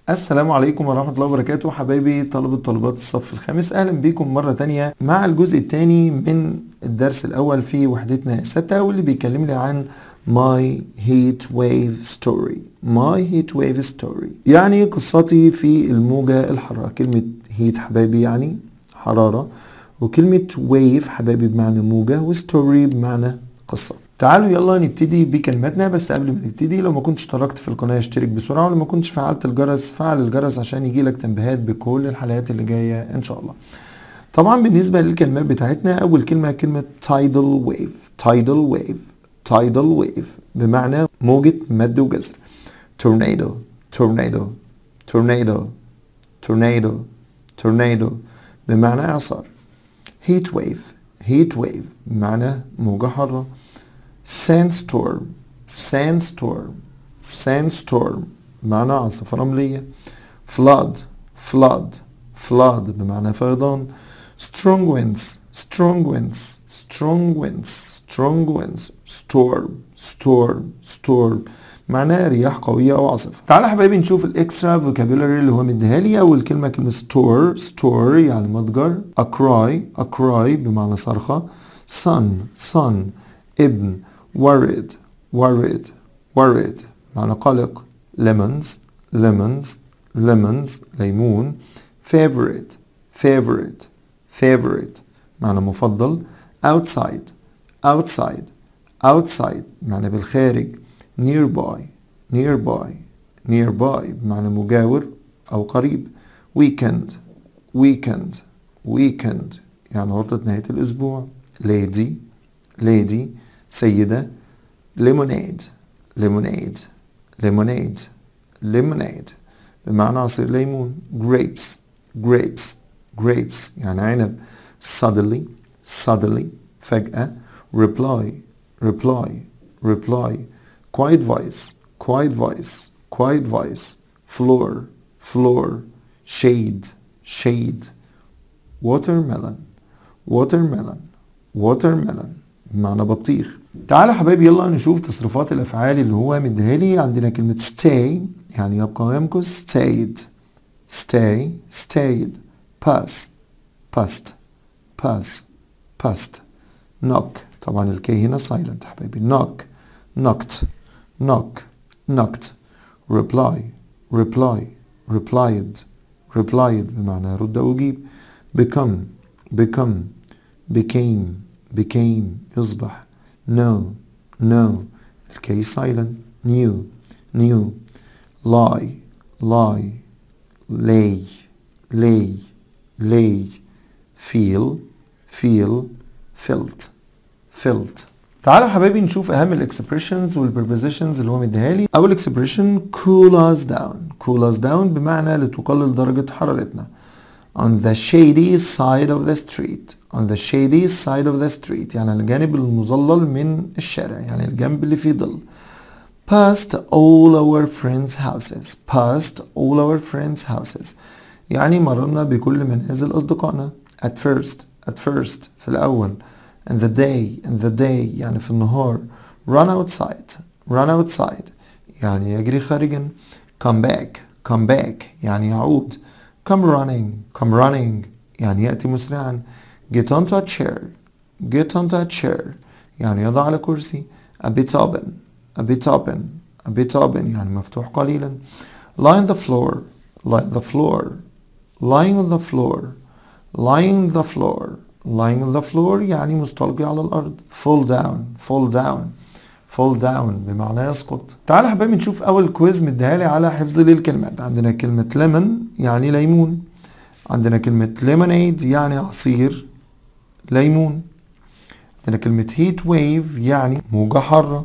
السلام عليكم ورحمة الله وبركاته حبايبي طلبة طالبات الصف الخامس أهلا بيكم مرة تانية مع الجزء الثاني من الدرس الأول في وحدتنا الستة واللي بيكلمني عن My Heat Wave Story My Heat Wave Story يعني قصتي في الموجة الحارة كلمة هيت حبايبي يعني حرارة وكلمة wave حبايبي بمعنى موجة وستوري بمعنى قصة تعالوا يلا نبتدي بكلماتنا بس قبل ما نبتدي لو ما كنتش اشتركت في القناة اشترك بسرعة ولو ما كنتش فعلت الجرس فعل الجرس عشان يجيلك تنبيهات بكل الحلقات اللي جاية ان شاء الله طبعا بالنسبة للكلمات بتاعتنا اول كلمة كلمة tidal wave tidal wave tidal wave بمعنى موجة مد وجزر tornado tornado tornado tornado tornado بمعنى اعصار heat wave heat wave بمعنى موجة حارة sandstorm sandstorm sandstorm بمعنى عاصفة رملية flood flood flood بمعنى فيضان strong winds strong winds strong winds strong winds storm storm storm معناها رياح قوية أو عاصفة تعالى يا حبايبي نشوف الإكسترا فوكابولاري اللي هو مديها لي أول كلمة كلمة store store يعني متجر a cry a cry بمعنى صرخة son son ابن worried worried worried معنى قلق lemons lemons lemons ليمون favorite favorite favorite معنى مفضل outside outside outside معنى بالخارج nearby nearby nearby بمعنى مجاور أو قريب weekend weekend weekend يعني عطلة نهاية الأسبوع lady lady سيدة lemonade lemonade lemonade lemonade بمعنى عصير ليمون grapes grapes grapes يعني عنب suddenly suddenly فجأة reply reply reply quiet voice quiet voice quiet voice floor floor shade shade watermelon watermelon watermelon بمعنى بطيخ تعالوا حبايبي يلا نشوف تصريفات الافعال اللي هو مديها لي عندنا كلمة stay يعني يبقى ويمكث stayed stay stayed pass passed pass passed knock طبعا الكي هنا silent حبايبي knock knocked knock knocked reply reply replied replied بمعنى رد أو جيب become become became became يصبح know know الكي silent knew knew lie lie lay lay lay feel feel felt felt تعالوا حبايبي نشوف اهم الاكسبريشنز والبربوزيشنز اللي هو مديها لي اول اكسبريشن cool us down cool us down بمعنى لتقلل درجة حرارتنا on the shady side of the street on the shady side of the street يعني الجانب المظلل من الشارع يعني الجنب اللي فيه ظل past all our friends houses past all our friends houses يعني مررنا بكل منازل أصدقائنا at first at first في الأول in the day in the day يعني في النهار run outside run outside يعني يجري خارجا come back come back يعني يعود come running come running يعني يأتي مسرعا get onto a chair get onto a chair يعني يضع على كرسي a bit open a bit open a bit open يعني مفتوح قليلا lie on the floor lie on the floor lying on the floor lying on the floor lying on the floor يعني مستلقي على الأرض fall down fall down fall down بمعنى يسقط تعالوا حبايبي نشوف أول كويز مديهالي على حفظ للكلمات عندنا كلمة lemon يعني ليمون عندنا كلمة lemonade يعني عصير ليمون عندنا كلمة heat wave يعني موجة حارة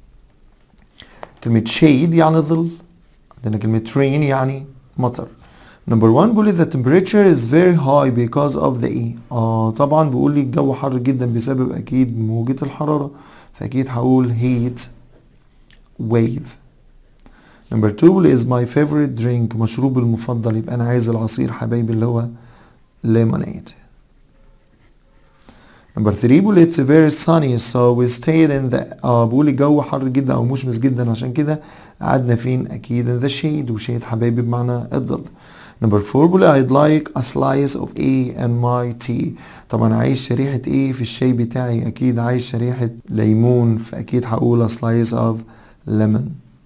كلمة shade يعني ظل عندنا كلمة rain يعني مطر نمبر 1 بيقول لي the temperature is very high because of the ايه اه طبعا بيقول لي الجو حر جدا بسبب اكيد موجة الحرارة فاكيد هقول heat wave نمبر 2 بيقول لي is my favorite drink مشروب المفضل يبقى انا عايز العصير حبايبي اللي هو lemonade نمبر 3 بيقول it's very sunny so we stayed in the اه بيقول الجو حر جدا او مشمس جدا عشان كده قعدنا فين اكيد in the shade وشيد حبايبي بمعنى الظل نمبر 4 بيقول I'd like a slice of A and my tea طبعا عايز شريحة ايه في الشاي بتاعي اكيد عايز شريحة ليمون فاكيد هقول a slice of lemon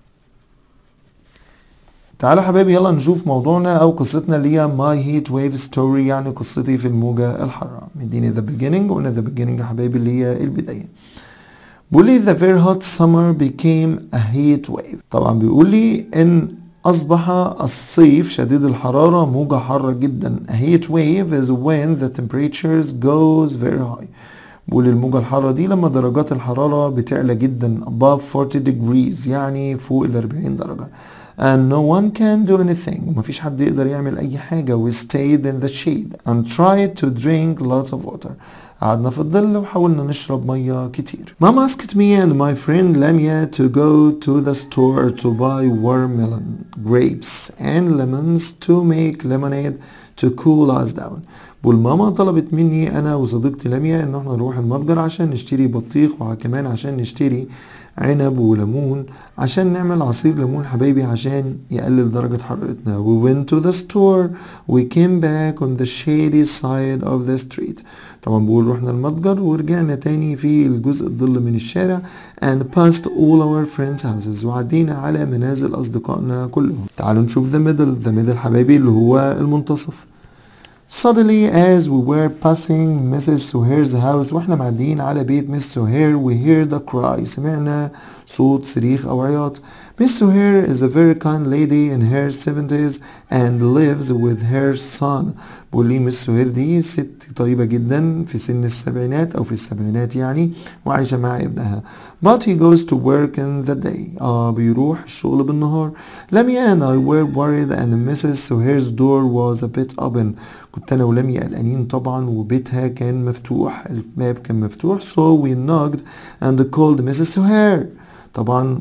تعالوا حبايبي يلا نشوف موضوعنا او قصتنا اللي هي My Heat Wave Story يعني قصتي في الموجة الحارة مديني the beginning قلنا the beginning يا حبايبي اللي هي البداية بيقول لي the very hot summer became a heat wave طبعا بيقول لي ان أصبح الصيف شديد الحرارة موجة حارة جدا A heat wave is when the temperatures goes very high بيقول الموجة الحارة دي لما درجات الحرارة بتعلى جدا above 40 degrees يعني فوق ال 40 درجة and no one can do anything ومفيش حد يقدر يعمل أي حاجة we stayed in the shade and tried to drink lots of water قعدنا في الظل وحاولنا نشرب مية كتير Mom asked me and my friend Lamia to go to the store to buy watermelon, grapes and lemons to make lemonade to cool us down بقول ماما طلبت مني انا وصديقتي لميا ان احنا نروح المتجر عشان نشتري بطيخ وكمان عشان نشتري عنب وليمون عشان نعمل عصير ليمون حبايبي عشان يقلل درجة حرارتنا we went to the store we came back on the shady side of the street طبعا بقول رحنا المتجر ورجعنا تاني في الجزء الظل من الشارع and passed all our friends houses وعدينا على منازل أصدقائنا كلهم تعالوا نشوف the middle the middle حبايبي اللي هو المنتصف Suddenly as we were passing Mrs. Suhair's house واحنا معديين على بيت Miss Suhair we heard a cry سمعنا صوت صريخ أو عياط Miss Suhair is a very kind lady in her 70s and lives with her son بقول لي مس سهير دي ست طيبة جدا في سن السبعينات أو في السبعينات يعني وعايشة مع ابنها but he goes to work in the day آه بيروح الشغل بالنهار لميا and I were worried and Mrs. Suhair's door was a bit open كنت أنا ولميا قلقانين طبعا وبيتها كان مفتوح الباب كان مفتوح so we knocked and called Mrs. Suhair طبعا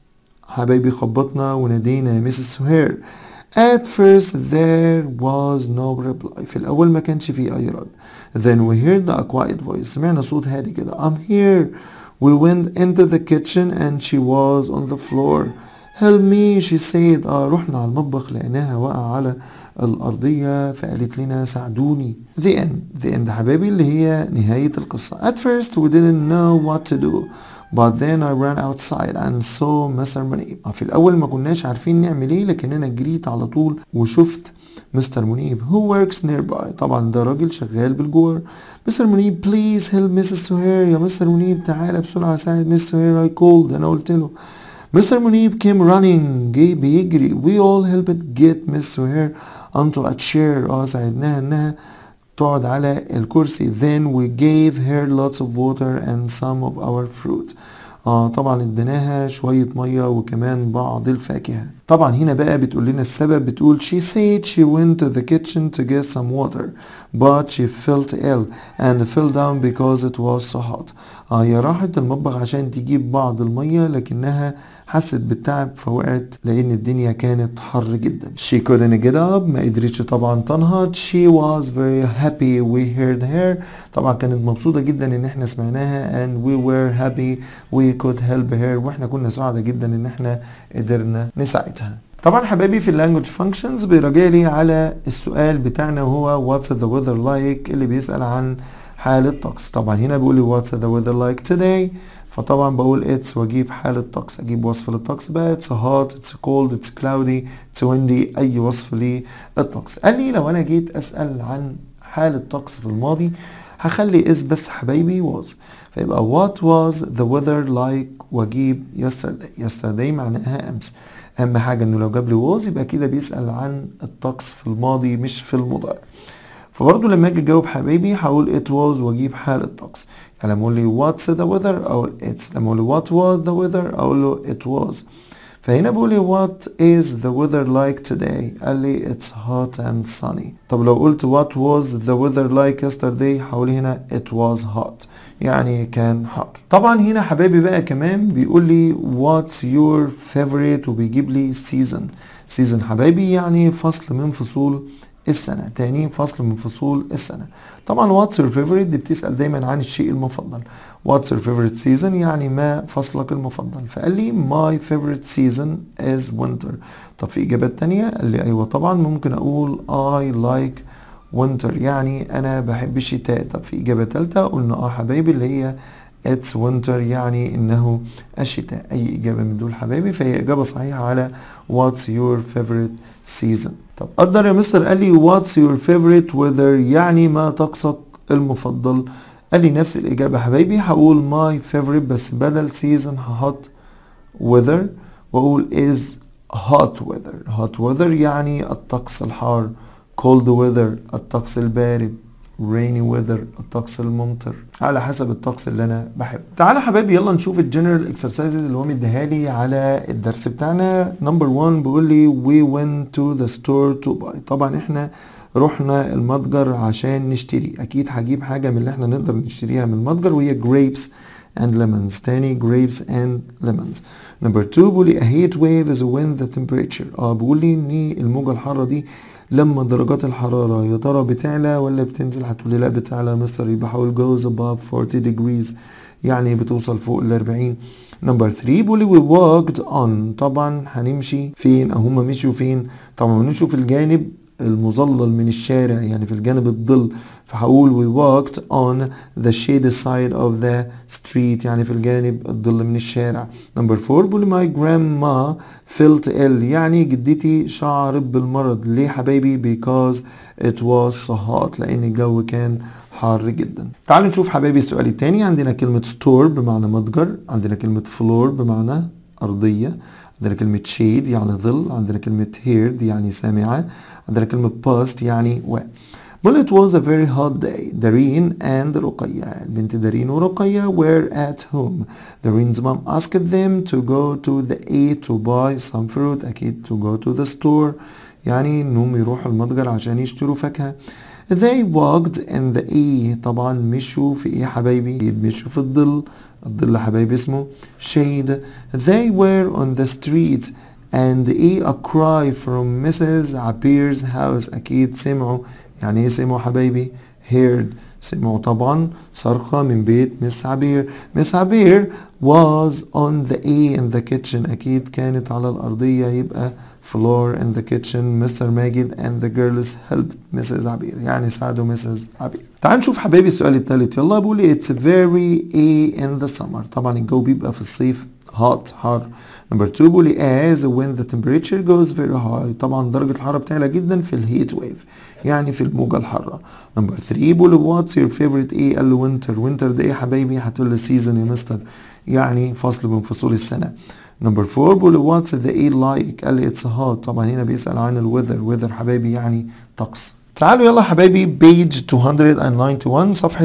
حبايبي خبطنا ونادينا ميسيس سهير At first there was no reply في الأول ما كانش في أي رد Then we heard a quiet voice سمعنا صوت هادي كده I'm here We went into the kitchen and she was on the floor Help me she said آه رحنا على المطبخ لقيناها واقعة على الأرضية فقالت لنا ساعدوني The end The end حبايبي اللي هي نهاية القصة At first we didn't know what to do But then I ran outside and saw Mr. منيب في الأول ما كناش عارفين نعمل ايه لكن أنا جريت على طول وشفت مستر منيب who works nearby طبعا ده راجل شغال بالجوار مستر منيب please help Mrs. سهير يا مستر منيب تعالى بسرعة ساعد مس سهير I called أنا قلت له مستر منيب came running جه بيجري we all helped get Miss سهير onto a chair اه ساعدناها انها تقعد على الكرسي then we gave her lots of water and some of our fruit آه طبعا اديناها شوية مية وكمان بعض الفاكهة طبعا هنا بقى بتقول لنا السبب بتقول she said she went to the kitchen to get some water but she felt ill and fell down because it was so hot آه هي راحت المطبخ عشان تجيب بعض المية لكنها حست بالتعب فوقعت لأن الدنيا كانت حر جدا she couldn't get up ما قدرتش طبعا تنهض she was very happy we heard her طبعا كانت مبسوطة جدا ان احنا سمعناها and we were happy we could help her واحنا كنا سعداء جدا ان احنا قدرنا نساعدها طبعا حبايبي في اللانجوج فانكشنز بيراجع لي على السؤال بتاعنا وهو what's the weather like اللي بيسأل عن حالة طقس طبعا هنا بيقول لي what's the weather like today فطبعا بقول it's واجيب حالة طقس اجيب وصف للطقس بقى it's hot it's cold it's cloudy it's windy اي وصف للطقس قال لي لو انا جيت اسأل عن حالة طقس في الماضي هخلي is بس حبايبي was فيبقى what was the weather like واجيب yesterday yesterday معناها امس اهم حاجة انه لو جاب لي was يبقى كده بيسأل عن الطقس في الماضي مش في المضارع فبرضه لما اجي اجاوب حبايبي هقول it was واجيب حال الطقس يعني لما اقول لي what's the weather اقول it's لما اقول لي what was the weather اقول له it was فهنا بقول لي what is the weather like today قال لي it's hot and sunny طب لو قلت what was the weather like yesterday هقول هنا it was hot يعني كان حر طبعا هنا حبايبي بقى كمان بيقول لي what's your favorite وبيجيب لي season season حبايبي يعني فصل من فصول السنة تاني فصل من فصول السنة طبعا what's your favorite دي بتسأل دايما عن الشيء المفضل what's your favorite season يعني ما فصلك المفضل فقال لي my favorite season is winter طب في إجابات تانية قال لي أيوة طبعا ممكن أقول I like winter يعني أنا بحب الشتاء طب في إجابة تالتة قلنا آه حبايبي اللي هي It's winter يعني إنه الشتاء أي إجابة من دول حبايبي فهي إجابة صحيحة على What's your favorite season طب قدر يا مستر قال لي What's your favorite weather يعني ما طقسك المفضل قال لي نفس الإجابة حبايبي هقول my favorite بس بدل season هحط weather وأقول is hot weather hot weather يعني الطقس الحار cold weather الطقس البارد rainy weather الطقس الممطر على حسب الطقس اللي انا بحبه تعالى حبايبي يلا نشوف الجنرال اكسرسايزز اللي هو مديها لي على الدرس بتاعنا نمبر 1 بيقول لي we went to the store to buy طبعا احنا رحنا المتجر عشان نشتري اكيد هجيب حاجه من اللي احنا نقدر نشتريها من المتجر وهي grapes and lemons تاني grapes and lemons نمبر 2 بيقول لي a heat wave is when the temperature اه بيقول لي ان الموجه الحاره دي لما درجات الحرارة يا ترى بتعلى ولا بتنزل هتقولي لا بتعلى يا مستر يبقى حاول goes above 40 degrees يعني بتوصل فوق ال 40 نمبر 3 بيقول we walked on طبعا هنمشي فين او هم مشوا فين طبعا بنمشوا في الجانب المظلل من الشارع يعني في الجانب الظل فهقول we walked on the shady side of the street يعني في الجانب الظل من الشارع نمبر 4 بيقول my grandma felt ill يعني جدتي شعرت بالمرض ليه حبايبي because it was so hot لان الجو كان حار جدا تعالوا نشوف حبايبي السؤال التاني عندنا كلمة store بمعنى متجر عندنا كلمة floor بمعنى أرضية عندنا كلمة shade يعني ظل عندنا كلمة heard يعني سامعة عندنا كلمة past يعني و Well it was a very hot day Dareen and رقية البنت دارين ورقية were at home Dareen's mom asked them to go to the A to buy some fruit أكيد to go to the store يعني انهم يروحوا المتجر عشان يشتروا فاكهة They walked in the A طبعا مشوا في ايه حبايبي مشوا في الظل الظل حبايبي اسمه shade They were on the street and a, a cry from Mrs. Abir's house أكيد سمعوا يعني ايه سمعوا حبايبي heard سمعوا طبعا صرخة من بيت مس عبير مس عبير was on the A in the kitchen أكيد كانت على الأرضية يبقى floor in the kitchen Mr. ماجد and the girls helped Mrs. عبير يعني ساعدوا Mrs. عبير تعال نشوف حبايبي السؤال الثالث يلا بقول لي it's very A in the summer طبعا الجو بيبقى في الصيف hot حار نمبر 2 بيقول لي as when the temperature goes very high طبعا درجة الحرارة بتعلى جدا في الهيت ويف يعني في الموجة الحارة نمبر 3 بيقول لي what's your favorite ايه قال له winter winter ده ايه يا حبايبي هتقول لي season يا مستر يعني فصل من فصول السنة نمبر 4 بيقول لي what's the ايه like قال لي it's hot طبعا هنا بيسأل عن الويذر ويذر حبايبي يعني طقس تعالوا يلا حبايبي page 291 صفحة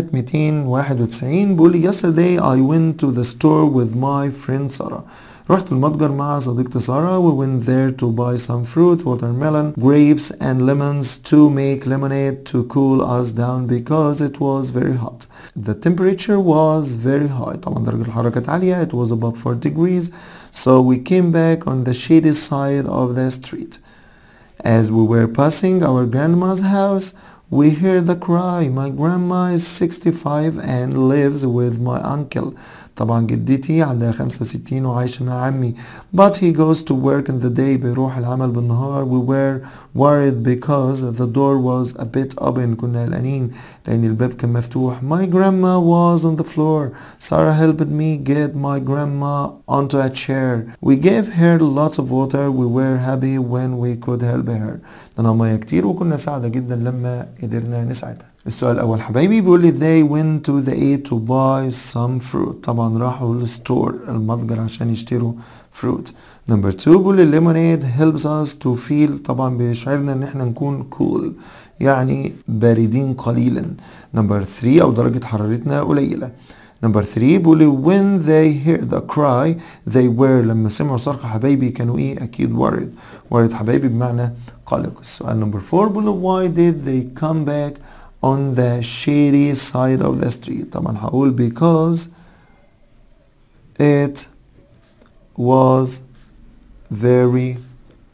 291 بيقول لي yesterday I went to the store with my friend Sarah رحت المتجر مع صديقتي سارة we went there to buy some fruit watermelon grapes and lemons to make lemonade to cool us down because it was very hot the temperature was very high طبعا درجة الحرارة كانت عالية it was above 4 degrees so we came back on the shady side of the street as we were passing our grandma's house we heard the cry my grandma is 65 and lives with my uncle طبعا جدتي عندها 65 وعايشة مع عمي but he goes to work in the day بيروح العمل بالنهار we were worried because the door was a bit open كنا قلقانين لأن الباب كان مفتوح my grandma was on the floor Sarah helped me get my grandma onto a chair we gave her lots of water we were happy when we could help her لنا مية كتير وكنا سعدة جدا لما قدرنا نساعدها السؤال الأول حبايبي بيقول لي they went to the A to buy some fruit طبعا راحوا للستور المتجر عشان يشتروا fruit number two بيقول لي lemonade helps us to feel طبعا بيشعرنا ان احنا نكون cool يعني باردين قليلا number three او درجة حرارتنا قليلة نمبر 3 بيقول لي when they heard a cry they were لما سمعوا صرخة حبايبي كانوا ايه اكيد worried worried حبايبي بمعنى قلق السؤال نمبر 4 بيقول لي why did they come back on the shady side of the street طبعا هقول because it was very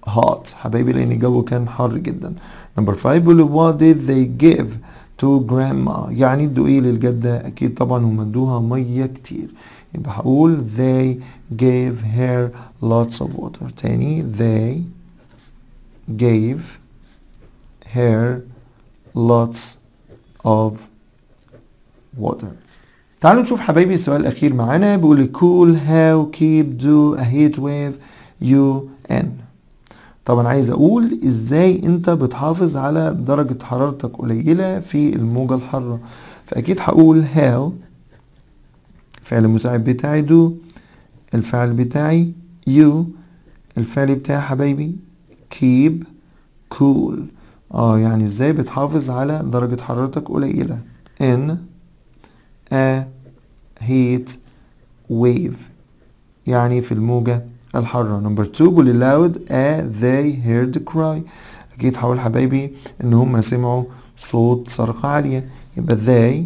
hot حبايبي لان الجو كان حر جدا number five بيقول what did they give to grandma يعني ادوا ايه للجدة اكيد طبعا هم ادوها مية كتير يبقى هقول they gave her lots of water تاني they gave her lots of water تعالوا نشوف حبايبي السؤال الأخير معانا بيقول cool how keep do a heat wave you in طبعا عايز أقول إزاي أنت بتحافظ على درجة حرارتك قليلة في الموجة الحارة فأكيد هقول how الفعل المساعد بتاعي do الفعل بتاعي you الفعل بتاعي حبايبي keep cool اه يعني ازاي بتحافظ على درجة حرارتك قليلة in a heat wave يعني في الموجة الحارة نمبر 2 بيقول loud a they heard cry أكيد هقول حبايبي إن هم سمعوا صوت صرخة عالية يبقى they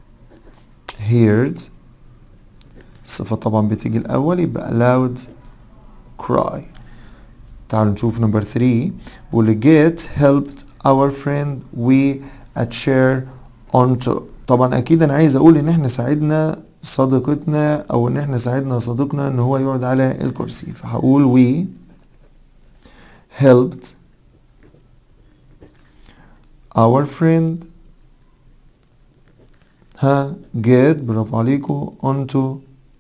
heard الصفة طبعا بتيجي الأول يبقى loud cry تعالوا نشوف نمبر 3 بيقول get helped our friend we a chair onto طبعا اكيد انا عايز اقول ان احنا ساعدنا صديقتنا او ان احنا ساعدنا صديقنا ان هو يقعد على الكرسي فهقول we helped our friend ها get برافو عليكم onto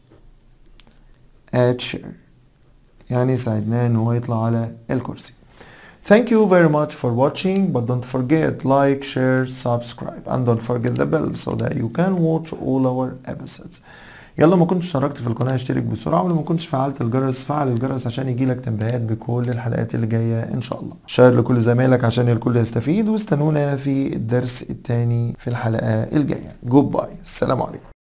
a chair يعني ساعدناه ان هو يطلع على الكرسي Thank you very much for watching but don't forget like, share, subscribe and don't forget the bell so that you can watch all our episodes يلا ما كنتش اشتركت في القناة اشترك بسرعة ولو ما كنتش فعلت الجرس فعل الجرس عشان يجيلك تنبيهات بكل الحلقات اللي جاية ان شاء الله شير لكل زمايلك عشان الكل يستفيد واستنونا في الدرس الثاني في الحلقة الجاية جود باي السلام عليكم